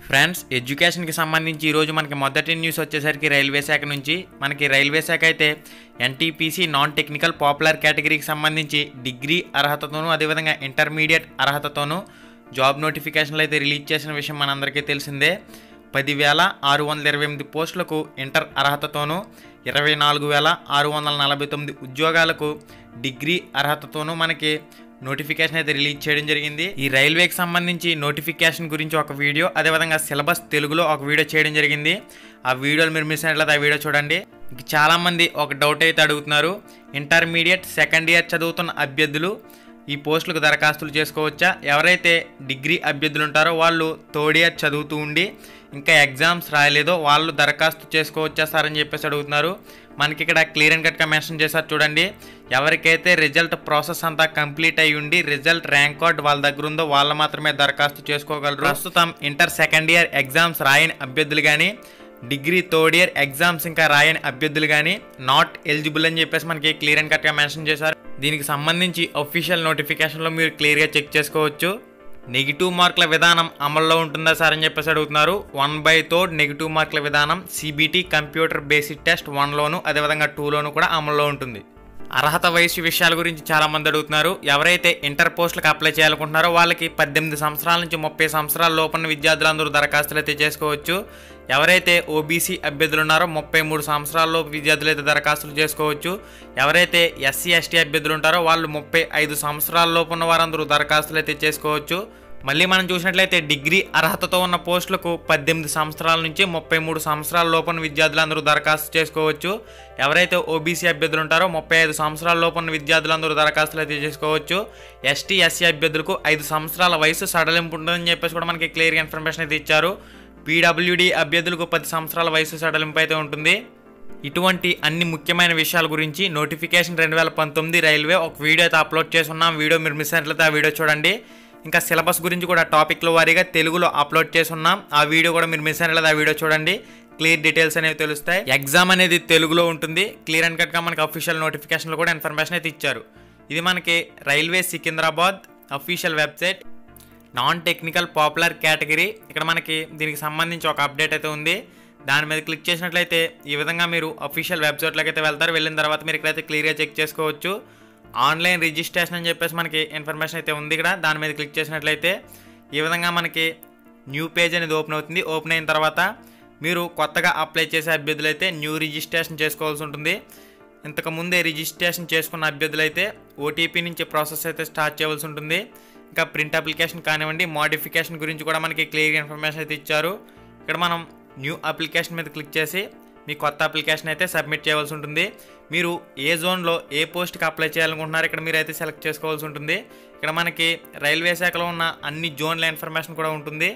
friends ఎడ్యుకేషన్కి సంబంధించి ఈరోజు మనకి మొదటి న్యూస్ వచ్చేసరికి రైల్వే శాఖ నుంచి మనకి రైల్వే శాఖ అయితే ఎన్టీపీసీ నాన్ టెక్నికల్ పాపులర్ కేటగిరీకి సంబంధించి డిగ్రీ అర్హతతోనూ అదేవిధంగా ఇంటర్మీడియట్ అర్హతతోనూ జాబ్ నోటిఫికేషన్లు అయితే రిలీజ్ చేసిన విషయం మనందరికీ తెలిసిందే పదివేల ఆరు వందల ఇరవై ఎనిమిది పోస్టులకు ఇంటర్ అర్హతతోనూ ఇరవై నాలుగు వేల ఆరు వందల నలభై తొమ్మిది ఉద్యోగాలకు డిగ్రీ అర్హతతోనూ మనకి నోటిఫికేషన్ అయితే రిలీజ్ చేయడం జరిగింది ఈ రైల్వేకి సంబంధించి నోటిఫికేషన్ గురించి ఒక వీడియో అదేవిధంగా సిలబస్ తెలుగులో ఒక వీడియో చేయడం జరిగింది ఆ వీడియోలు మీరు మిస్ అయినట్లయితే ఆ వీడియో చూడండి ఇంక చాలామంది ఒక డౌట్ అయితే అడుగుతున్నారు ఇంటర్మీడియట్ సెకండ్ ఇయర్ చదువుతున్న అభ్యర్థులు ఈ పోస్టులకు దరఖాస్తులు చేసుకోవచ్చా ఎవరైతే డిగ్రీ అభ్యర్థులు ఉంటారో వాళ్ళు థర్డ్ ఇయర్ చదువుతూ ఉండి ఇంకా ఎగ్జామ్స్ రాయలేదో వాళ్ళు దరఖాస్తు చేసుకోవచ్చా సార్ అని చెప్పేసి అడుగుతున్నారు మనకి ఇక్కడ క్లియర్ అండ్ కట్గా మెన్షన్ చేశారు చూడండి ఎవరికైతే రిజల్ట్ ప్రాసెస్ అంతా కంప్లీట్ అయి ఉండి రిజల్ట్ ర్యాంక్ కార్డ్ వాళ్ళ దగ్గర ఉందో వాళ్ళు మాత్రమే దరఖాస్తు చేసుకోగలరు ప్రస్తుతం ఇంటర్ సెకండ్ ఇయర్ ఎగ్జామ్స్ రాయని అభ్యర్థులు కానీ డిగ్రీ థర్డ్ ఇయర్ ఎగ్జామ్స్ ఇంకా రాయని అభ్యర్థులు కానీ నాట్ ఎలిజిబుల్ అని చెప్పేసి మనకి క్లియర్ అండ్ కట్గా మెన్షన్ చేశారు దీనికి సంబంధించి అఫీషియల్ నోటిఫికేషన్లో మీరు క్లియర్గా చెక్ చేసుకోవచ్చు నెగిటివ్ మార్కుల విధానం అమల్లో ఉంటుందా సార్ అని చెప్పేసి అడుగుతున్నారు వన్ బై థర్డ్ నెగిటివ్ మార్కుల విధానం సిబిటి కంప్యూటర్ బేసిక్ టెస్ట్ వన్లోను అదేవిధంగా టూలోను కూడా అమల్లో ఉంటుంది అర్హత వయసు విషయాల గురించి చాలా మంది అడుగుతున్నారు ఎవరైతే ఇంటర్ పోస్టులకు అప్లై చేయాలనుకుంటున్నారో వాళ్ళకి పద్దెనిమిది సంవత్సరాల నుంచి ముప్పై సంవత్సరాల లోపల విద్యార్థులందరూ దరఖాస్తులు అయితే చేసుకోవచ్చు ఎవరైతే ఓబీసీ అభ్యర్థులు ఉన్నారో ముప్పై మూడు సంవత్సరాల్లోపు విద్యార్థులు అయితే దరఖాస్తులు చేసుకోవచ్చు ఎవరైతే ఎస్సీ ఎస్టీ అభ్యర్థులు ఉంటారో వాళ్ళు ముప్పై ఐదు సంవత్సరాల లోపు ఉన్న వారందరూ దరఖాస్తులు అయితే చేసుకోవచ్చు మళ్ళీ మనం చూసినట్లయితే డిగ్రీ అర్హతతో ఉన్న పోస్టులకు పద్దెనిమిది సంవత్సరాల నుంచి ముప్పై మూడు సంవత్సరాల లోపల విద్యార్థులందరూ దరఖాస్తు చేసుకోవచ్చు ఎవరైతే ఓబీసీ అభ్యర్థులు ఉంటారో ముప్పై ఐదు సంవత్సరాల లోపల విద్యార్థులందరూ దరఖాస్తులు అయితే చేసుకోవచ్చు ఎస్టీ ఎస్సీ అభ్యర్థులకు ఐదు సంవత్సరాల వయసు సడలింపు ఉంటుందని చెప్పేసి కూడా మనకి క్లియర్గా ఇన్ఫర్మేషన్ అయితే ఇచ్చారు పీడబ్ల్యూడి అభ్యర్థులకు పది సంవత్సరాల వయసు సడలింపు అయితే ఉంటుంది ఇటువంటి అన్ని ముఖ్యమైన విషయాల గురించి నోటిఫికేషన్ రెండు వేల పంతొమ్మిది రైల్వే ఒక వీడియో అయితే అప్లోడ్ చేస్తున్నాం వీడియో మీరు మిస్ అయినట్లయితే ఆ వీడియో చూడండి ఇంకా సిలబస్ గురించి కూడా టాపిక్ల వారీగా తెలుగులో అప్లోడ్ చేస్తున్నాం ఆ వీడియో కూడా మీరు మిస్ అయినట్లయితే ఆ వీడియో చూడండి క్లియర్ డీటెయిల్స్ అనేవి తెలుస్తాయి ఎగ్జామ్ అనేది తెలుగులో ఉంటుంది క్లియర్ అండ్ కట్గా మనకి అఫీషియల్ నోటిఫికేషన్లో కూడా ఇన్ఫర్మేషన్ అయితే ఇచ్చారు ఇది మనకి railway Secunderabad official website non technical popular category ఇక్కడ మనకి దీనికి సంబంధించి ఒక అప్డేట్ అయితే ఉంది దాని మీద క్లిక్ చేసినట్లయితే ఈ విధంగా మీరు అఫీషియల్ వెబ్సైట్లోకి అయితే వెళ్తారు వెళ్ళిన తర్వాత మీరు ఇక్కడైతే క్లియర్గా చెక్ చేసుకోవచ్చు ఆన్లైన్ రిజిస్ట్రేషన్ అని చెప్పేసి మనకి ఇన్ఫర్మేషన్ అయితే ఉంది ఇక్కడ దాని మీద క్లిక్ చేసినట్లయితే ఈ విధంగా మనకి న్యూ పేజ్ అనేది ఓపెన్ అవుతుంది ఓపెన్ అయిన తర్వాత మీరు కొత్తగా అప్లై చేసే అభ్యర్థులు అయితే న్యూ రిజిస్ట్రేషన్ చేసుకోవాల్సి ఉంటుంది ఇంతకు ముందే రిజిస్ట్రేషన్ చేసుకున్న అభ్యర్థులు అయితే ఓటీపీ నుంచి ప్రాసెస్ అయితే స్టార్ట్ చేయవలసి ఉంటుంది ఇంకా ప్రింట్ అప్లికేషన్ కానివ్వండి మోడిఫికేషన్ గురించి కూడా మనకి క్లియర్ ఇన్ఫర్మేషన్ అయితే ఇచ్చారు ఇక్కడ మనం న్యూ అప్లికేషన్ మీద క్లిక్ చేసి మీ కొత్త అప్లికేషన్ అయితే సబ్మిట్ చేయవలసి ఉంటుంది మీరు ఏ జోన్లో ఏ పోస్ట్కి అప్లై చేయాలనుకుంటున్నారో ఇక్కడ మీరు అయితే సెలెక్ట్ చేసుకోవాల్సి ఉంటుంది ఇక్కడ మనకి రైల్వే శాఖలో ఉన్న అన్ని జోన్ల ఇన్ఫర్మేషన్ కూడా ఉంటుంది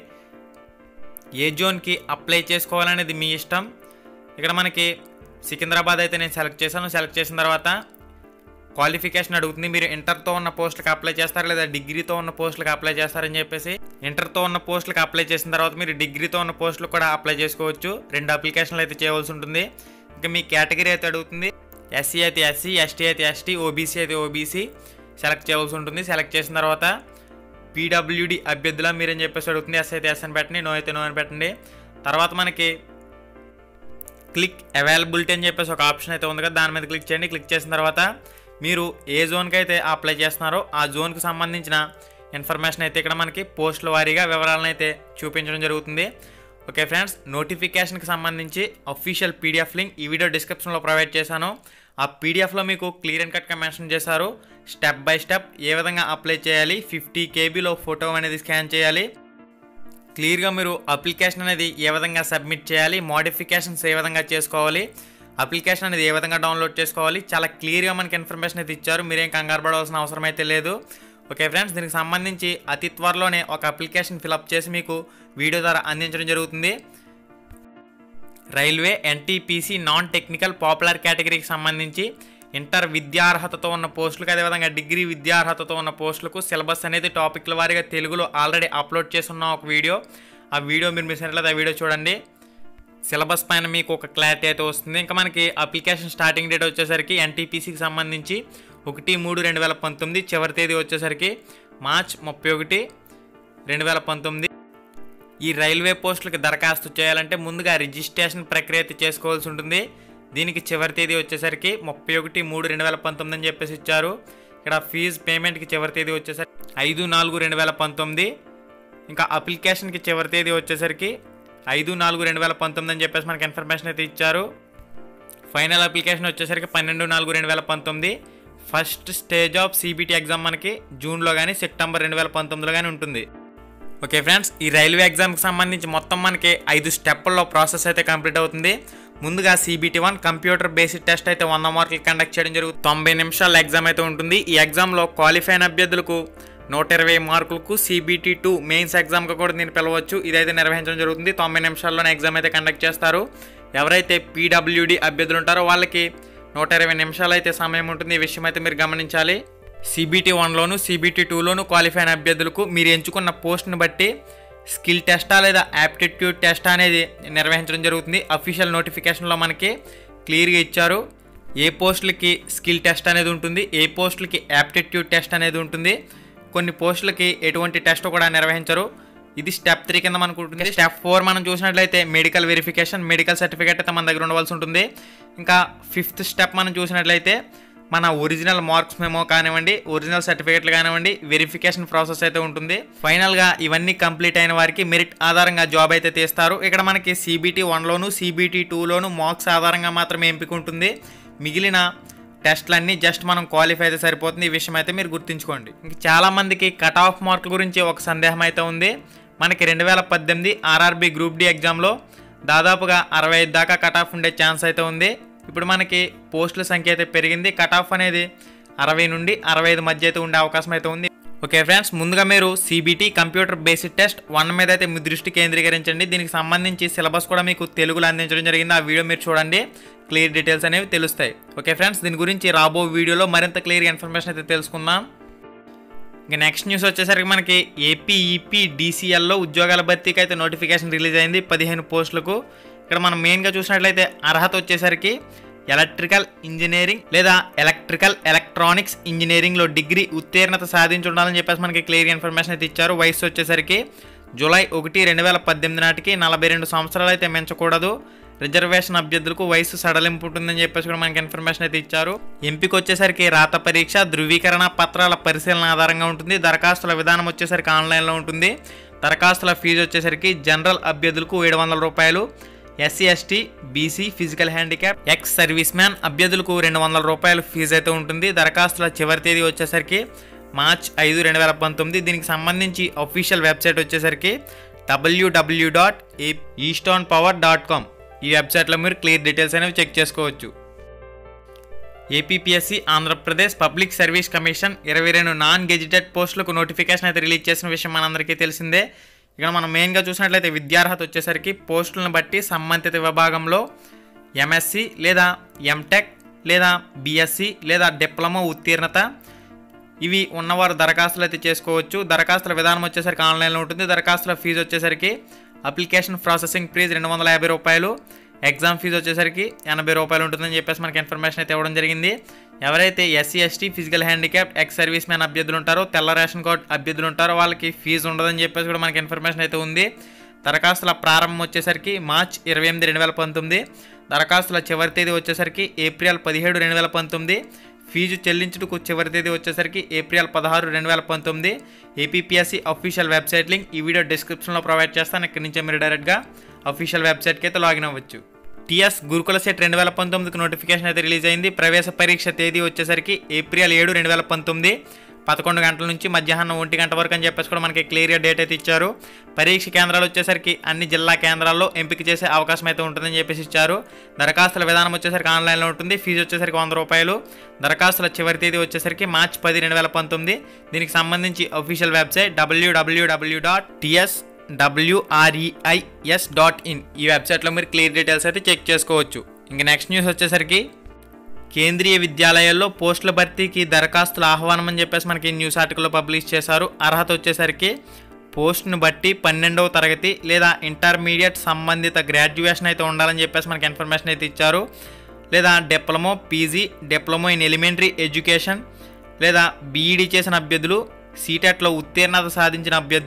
ఏ జోన్కి అప్లై చేసుకోవాలనేది మీ ఇష్టం ఇక్కడ మనకి సికింద్రాబాద్ అయితే నేను సెలెక్ట్ చేశాను సెలెక్ట్ చేసిన తర్వాత క్వాలిఫికేషన్ అడుగుతుంది మీరు ఇంటర్తో ఉన్న పోస్టులకు అప్లై చేస్తారు లేదా డిగ్రీతో ఉన్న పోస్టులకు అప్లై చేస్తారని చెప్పేసి ఇంటర్తో ఉన్న పోస్టులకు అప్లై చేసిన తర్వాత మీరు డిగ్రీతో ఉన్న పోస్టులకు కూడా అప్లై చేసుకోవచ్చు రెండు అప్లికేషన్లు అయితే చేయవలసి ఉంటుంది ఇంకా మీ కేటగిరీ అయితే అడుగుతుంది ఎస్సీ అయితే ఎస్సీ ఎస్టీ అయితే ఎస్టీ ఓబీసీ అయితే ఓబీసీ సెలెక్ట్ చేయవలసి ఉంటుంది సెలెక్ట్ చేసిన తర్వాత పీడబ్ల్యూడి అభ్యర్థుల మీరని చెప్పేసి అడుగుతుంది ఎస్ అయితే ఎస్ అని పెట్టండి నో అయితే నో అని పెట్టండి తర్వాత మనకి క్లిక్ అవైలబిలిటీ అని చెప్పేసి ఒక ఆప్షన్ అయితే ఉంది కదా దాని మీద క్లిక్ చేయండి క్లిక్ చేసిన తర్వాత మీరు ఏ జోన్కి అయితే అప్లై చేస్తున్నారో ఆ జోన్కి సంబంధించిన ఇన్ఫర్మేషన్ అయితే ఇక్కడ మనకి పోస్టుల వారీగా వివరాలను అయితే చూపించడం జరుగుతుంది ఓకే ఫ్రెండ్స్ నోటిఫికేషన్కి సంబంధించి అఫీషియల్ పీడిఎఫ్ లింక్ ఈ వీడియో డిస్క్రిప్షన్లో ప్రొవైడ్ చేశాను ఆ పీడిఎఫ్లో మీకు క్లియర్ అండ్ కట్గా మెన్షన్ చేశారు స్టెప్ బై స్టెప్ ఏ విధంగా అప్లై చేయాలి ఫిఫ్టీ కేబీలో ఫోటో అనేది స్కాన్ చేయాలి క్లియర్గా మీరు అప్లికేషన్ అనేది ఏ విధంగా సబ్మిట్ చేయాలి మోడిఫికేషన్స్ ఏ విధంగా చేసుకోవాలి అప్లికేషన్ అనేది ఏ విధంగా డౌన్లోడ్ చేసుకోవాలి చాలా క్లియర్గా మనకి ఇన్ఫర్మేషన్ అయితే ఇచ్చారు మీరేం కంగారు పడవలసిన అవసరం అయితే లేదు ఓకే ఫ్రెండ్స్ దీనికి సంబంధించి అతి త్వరలోనే ఒక అప్లికేషన్ ఫిలప్ చేసి మీకు వీడియో ద్వారా అందించడం జరుగుతుంది railway NTPC non technical popular కేటగిరీకి సంబంధించి ఇంటర్ విద్యార్హతతో ఉన్న పోస్టులకు అదేవిధంగా డిగ్రీ విద్యార్హతతో ఉన్న పోస్టులకు సిలబస్ అనేది టాపిక్ల వారీగా తెలుగులో ఆల్రెడీ అప్లోడ్ చేస్తున్న ఒక వీడియో ఆ వీడియో మీరు మిస్ అయినట్లయితే ఆ వీడియో చూడండి సిలబస్ పైన మీకు ఒక క్లారిటీ అయితే వస్తుంది ఇంకా మనకి అప్లికేషన్ స్టార్టింగ్ డేట్ వచ్చేసరికి ఎన్టీపీసీకి సంబంధించి ఒకటి మూడు రెండు వేల పంతొమ్మిది చివరి తేదీ వచ్చేసరికి మార్చ్ ముప్పై ఒకటి రెండు వేల పంతొమ్మిది ఈ రైల్వే పోస్టులకి దరఖాస్తు చేయాలంటే ముందుగా రిజిస్ట్రేషన్ ప్రక్రియ అయితే చేసుకోవాల్సి ఉంటుంది దీనికి చివరి తేదీ వచ్చేసరికి ముప్పై ఒకటి మూడు రెండు వేల పంతొమ్మిది అని చెప్పేసి ఇచ్చారు ఇక్కడ ఫీజు పేమెంట్కి చివరి తేదీ వచ్చేసరికి ఐదు నాలుగు రెండు వేల పంతొమ్మిది ఇంకా అప్లికేషన్కి చివరి తేదీ వచ్చేసరికి ఐదు నాలుగు రెండు వేల పంతొమ్మిది అని చెప్పేసి మనకి ఇన్ఫర్మేషన్ అయితే ఇచ్చారు ఫైనల్ అప్లికేషన్ వచ్చేసరికి పన్నెండు నాలుగు రెండు వేల పంతొమ్మిది first stage of CBT exam మనకి జూన్లో కానీ సెప్టెంబర్ రెండు వేల పంతొమ్మిదిలో కానీ ఉంటుంది ఓకే ఫ్రెండ్స్ ఈ రైల్వే ఎగ్జామ్కి సంబంధించి మొత్తం మనకి ఐదు స్టెప్పుల్లో ప్రాసెస్ అయితే కంప్లీట్ అవుతుంది ముందుగా CBT one computer basic test అయితే వంద మార్కులు కండక్ట్ చేయడం జరుగుతుంది తొంభై నిమిషాల ఎగ్జామ్ అయితే ఉంటుంది ఈ ఎగ్జామ్లో క్వాలిఫై అయిన అభ్యర్థులకు నూట ఇరవై మార్కులకు సిబిటీ టూ మెయిన్స్ ఎగ్జామ్గా కూడా దీన్ని పిలవచ్చు ఇదైతే నిర్వహించడం జరుగుతుంది తొంభై నిమిషాల్లోనే ఎగ్జామ్ అయితే కండక్ట్ చేస్తారు ఎవరైతే పీడబ్ల్యూడి అభ్యర్థులు ఉంటారో వాళ్ళకి నూట ఇరవై నిమిషాలు అయితే సమయం ఉంటుంది ఈ విషయం అయితే మీరు గమనించాలి సిబిటీ వన్లోను సిబిటీ టూలోను క్వాలిఫై అయిన అభ్యర్థులకు మీరు ఎంచుకున్న పోస్ట్ని బట్టి స్కిల్ టెస్టా లేదా యాప్టిట్యూడ్ టెస్ట్ అనేది నిర్వహించడం జరుగుతుంది అఫీషియల్ నోటిఫికేషన్లో మనకి క్లియర్గా ఇచ్చారు ఏ పోస్టులకి స్కిల్ టెస్ట్ అనేది ఉంటుంది ఏ పోస్టులకి యాప్టిట్యూడ్ టెస్ట్ అనేది ఉంటుంది కొన్ని పోస్టులకి ఎటువంటి టెస్ట్ కూడా నిర్వహించరు ఇది స్టెప్ త్రీ కింద మనకు ఉంటుంది స్టెప్ ఫోర్ మనం చూసినట్లయితే మెడికల్ వెరిఫికేషన్ మెడికల్ సర్టిఫికేట్ అయితే మన దగ్గర ఉండవలసి ఉంటుంది ఇంకా ఫిఫ్త్ స్టెప్ మనం చూసినట్లయితే మన ఒరిజినల్ మార్క్స్ మేమో కానివ్వండి ఒరిజినల్ సర్టిఫికేట్లు కానివ్వండి వెరిఫికేషన్ ప్రాసెస్ అయితే ఉంటుంది ఫైనల్గా ఇవన్నీ కంప్లీట్ అయిన వారికి మెరిట్ ఆధారంగా జాబ్ అయితే తీస్తారు ఇక్కడ మనకి సిబిటీ వన్లోను సిబిటీ టూలోను మార్క్స్ ఆధారంగా మాత్రమే ఎంపిక ఉంటుంది మిగిలిన టెస్ట్లన్నీ జస్ట్ మనం క్వాలిఫై అయితే సరిపోతుంది ఈ విషయం అయితే మీరు గుర్తుంచుకోండి ఇంక చాలామందికి కట్ ఆఫ్ మార్కుల గురించి ఒక సందేహం అయితే ఉంది మనకి రెండు వేల పద్దెనిమిది ఆర్ఆర్బి గ్రూప్ డి ఎగ్జామ్లో దాదాపుగా అరవై ఐదు దాకా కట్ ఆఫ్ ఉండే ఛాన్స్ అయితే ఉంది ఇప్పుడు మనకి పోస్టుల సంఖ్య అయితే పెరిగింది కట్ ఆఫ్ అనేది అరవై నుండి అరవై ఐదు మధ్య అయితే ఉండే అవకాశం అయితే ఉంది ఓకే ఫ్రెండ్స్ ముందుగా మీరు CBT computer basic test one మీద అయితే మీ దృష్టి కేంద్రీకరించండి దీనికి సంబంధించి సిలబస్ కూడా మీకు తెలుగులో అందించడం జరిగింది ఆ వీడియో మీరు చూడండి క్లియర్ డీటెయిల్స్ అనేవి తెలుస్తాయి ఓకే ఫ్రెండ్స్ దీని గురించి రాబో వీడియోలో మరింత క్లియర్ ఇన్ఫర్మేషన్ అయితే తెలుసుకుందాం ఇంకా నెక్స్ట్ న్యూస్ వచ్చేసరికి మనకి ఏపీఈపీ డీసీఎల్లో ఉద్యోగాల భర్తీకి అయితే నోటిఫికేషన్ రిలీజ్ అయింది పదిహేను పోస్టులకు ఇక్కడ మనం మెయిన్గా చూసినట్లయితే అర్హత వచ్చేసరికి ఎలక్ట్రికల్ ఇంజనీరింగ్ లేదా ఎలక్ట్రికల్ ఎలక్ట్రానిక్స్ ఇంజనీరింగ్లో డిగ్రీ ఉత్తీర్ణత సాధించి ఉండాలని చెప్పేసి మనకి క్లియర్ ఇన్ఫర్మేషన్ అయితే ఇచ్చారు వయసు వచ్చేసరికి జూలై ఒకటి రెండు వేల పద్దెనిమిది నాటికి నలభై రెండు సంవత్సరాలు అయితే మించకూడదు రిజర్వేషన్ అభ్యర్థులకు వయసు సడలింపు ఉంటుందని చెప్పేసి కూడా మనకి ఇన్ఫర్మేషన్ అయితే ఇచ్చారు ఎంపిక వచ్చేసరికి రాత పరీక్ష ధృవీకరణ పత్రాల పరిశీలన ఆధారంగా ఉంటుంది దరఖాస్తుల విధానం వచ్చేసరికి ఆన్లైన్లో ఉంటుంది దరఖాస్తుల ఫీజు వచ్చేసరికి జనరల్ అభ్యర్థులకు ఏడు వందల రూపాయలు SC ST BC physical handicap ex service man అభ్యర్థులకు రెండు వందల రూపాయలు ఫీజు అయితే ఉంటుంది దరఖాస్తుల చివరి తేదీ వచ్చేసరికి మార్చ్ ఐదు రెండు వేల పంతొమ్మిది దీనికి సంబంధించి అఫీషియల్ వెబ్సైట్ వచ్చేసరికి WW dot eastern power dot com ఈ వెబ్సైట్లో మీరు క్లియర్ డీటెయిల్స్ అనేవి చెక్ చేసుకోవచ్చు APPSC Andhra Pradesh public service commission ఇరవై రెండు నాన్ గెజిటెడ్ పోస్టులకు నోటిఫికేషన్ అయితే రిలీజ్ చేసిన విషయం మనందరికీ తెలిసిందే ఇక్కడ మనం మెయిన్గా చూసినట్లయితే విద్యార్హత వచ్చేసరికి పోస్టులను బట్టి సంబంధిత విభాగంలో ఎంఎస్సి లేదా ఎంటెక్ లేదా బీఎస్సీ లేదా డిప్లొమా ఉత్తీర్ణత ఇవి ఉన్నవారు దరఖాస్తులు అయితే చేసుకోవచ్చు దరఖాస్తుల విధానం వచ్చేసరికి ఆన్లైన్లో ఉంటుంది దరఖాస్తుల ఫీజు వచ్చేసరికి అప్లికేషన్ ప్రాసెసింగ్ ఫీజు రెండు వందల యాభై రూపాయలు ఎగ్జామ్ ఫీజు వచ్చేసరికి ఎనభై రూపాయలు ఉంటుందని చెప్పేసి మనకి ఇన్ఫర్మేషన్ అయితే ఇవ్వడం జరిగింది ఎవరైతే SC ST physical handicap ex service man అభ్యర్థులు ఉంటారో తెల్ల రేషన్ కార్డ్ అభ్యర్థులు ఉంటారో వాళ్ళకి ఫీజు ఉండదని చెప్పేసి కూడా మనకి ఇన్ఫర్మేషన్ అయితే ఉంది దరఖాస్తుల ప్రారంభం వచ్చేసరికి మార్చ్ ఇరవై ఎనిమిది రెండు వేల పంతొమ్మిది దరఖాస్తుల చివరి తేదీ వచ్చేసరికి ఏప్రిల్ పదిహేడు రెండు వేల పంతొమ్మిది ఫీజు చెల్లించుటకు చివరి తేదీ వచ్చేసరికి ఏప్రిల్ పదహారు రెండు వేల పంతొమ్మిది ఏపీపీఎస్సీ అఫీషియల్ వెబ్సైట్ లింక్ ఈ వీడియో డిస్క్రిప్షన్లో ప్రొవైడ్ చేస్తాను ఇక్కడి నుంచే మీరు డైరెక్ట్గా అఫీషియల్ వెబ్సైట్కి అయితే లాగిన్ అవ్వచ్చు టీఎస్ గురుకుల సెట్ రెండు వేల పంతొమ్మిదికి నోటిఫికేషన్ అయితే రిలీజ్ అయింది ప్రవేశ పరీక్ష తేదీ వచ్చేసరికి ఏప్రిల్ ఏడు రెండు వేల పంతొమ్మిది పదకొండు గంటల నుంచి మధ్యాహ్నం ఒంటి గంట వరకు అని చెప్పేసి కూడా మనకి క్లియర్గా డేట్ అయితే ఇచ్చారు పరీక్ష కేంద్రాలు వచ్చేసరికి అన్ని జిల్లా కేంద్రాల్లో ఎంపిక చేసే అవకాశం అయితే ఉంటుందని చెప్పేసి ఇచ్చారు దరఖాస్తుల విధానం వచ్చేసరికి ఆన్లైన్లో ఉంటుంది ఫీజు వచ్చేసరికి వంద రూపాయలు దరఖాస్తుల చివరి తేదీ వచ్చేసరికి మార్చ్ పది రెండు వేల పంతొమ్మిది దీనికి సంబంధించి official website WWW dot TS WREIS dot in ఈ వెబ్సైట్లో మీరు క్లియర్ డీటెయిల్స్ అయితే చెక్ చేసుకోవచ్చు ఇంకా నెక్స్ట్ న్యూస్ వచ్చేసరికి కేంద్రీయ విద్యాలయాల్లో పోస్టుల భర్తీకి దరఖాస్తుల ఆహ్వానం అని చెప్పేసి మనకి న్యూస్ ఆర్టికల్లో పబ్లిష్ చేశారు అర్హత వచ్చేసరికి పోస్ట్ను బట్టి పన్నెండవ తరగతి లేదా ఇంటర్మీడియట్ సంబంధిత గ్రాడ్యుయేషన్ అయితే ఉండాలని చెప్పేసి మనకి ఇన్ఫర్మేషన్ అయితే ఇచ్చారు లేదా diploma PG diploma in elementary education లేదా బీఈడీ చేసిన అభ్యర్థులు సీటెట్లో ఉత్తీర్ణత సాధించిన అభ్యర్థులు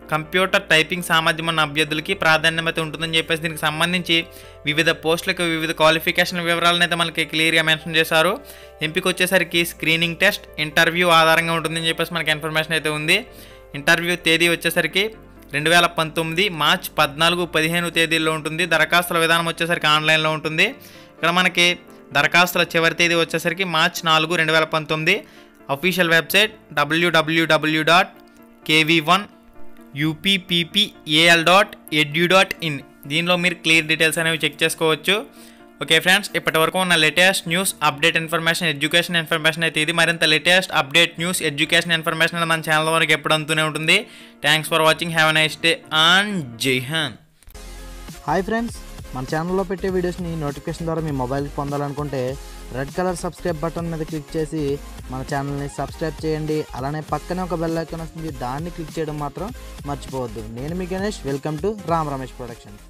కంప్యూటర్ టైపింగ్ సామర్థ్యం ఉన్న అభ్యర్థులకి ప్రాధాన్యత ఉంటుందని చెప్పేసి దీనికి సంబంధించి వివిధ పోస్టులకు వివిధ క్వాలిఫికేషన్ వివరాలను అయితే మనకి క్లియర్గా మెన్షన్ చేశారు ఎంపిక వచ్చేసరికి స్క్రీనింగ్ టెస్ట్ ఇంటర్వ్యూ ఆధారంగా ఉంటుందని చెప్పేసి మనకి ఇన్ఫర్మేషన్ అయితే ఉంది ఇంటర్వ్యూ తేదీ వచ్చేసరికి రెండు వేల పంతొమ్మిది మార్చ్ పద్నాలుగు పదిహేను తేదీల్లో ఉంటుంది దరఖాస్తుల విధానం వచ్చేసరికి ఆన్లైన్లో ఉంటుంది ఇక్కడ మనకి దరఖాస్తుల చివరి తేదీ వచ్చేసరికి మార్చ్ నాలుగు రెండు వేల పంతొమ్మిది official website WWW dot KV one UPPPAL dot edu dot in దీనిలో మీరు క్లియర్ డీటెయిల్స్ అనేవి చెక్ చేసుకోవచ్చు ఓకే ఫ్రెండ్స్ ఇప్పటి వరకు ఉన్న latest news update information education information అయితే ఇది మరింత latest update news education information అనేది మన ఛానల్ వరకు ఎప్పుడు అందుతూనే ఉంటుంది thanks for watching have a nice day and జై హాన్ హాయ్ ఫ్రెండ్స్ మన ఛానల్లో పెట్టే వీడియోస్ని నోటిఫికేషన్ ద్వారా మీ మొబైల్కి పొందాలనుకుంటే రెడ్ కలర్ సబ్స్క్రైబ్ బటన్ మీద క్లిక్ చేసి మన ఛానల్ని సబ్స్క్రైబ్ చేయండి అలానే పక్కనే ఒక బెల్ ఐకాన్ వస్తుంది దాన్ని క్లిక్ చేయడం మాత్రం మర్చిపోవద్దు నేను మీ Ganesh welcome to Ram Ramesh productions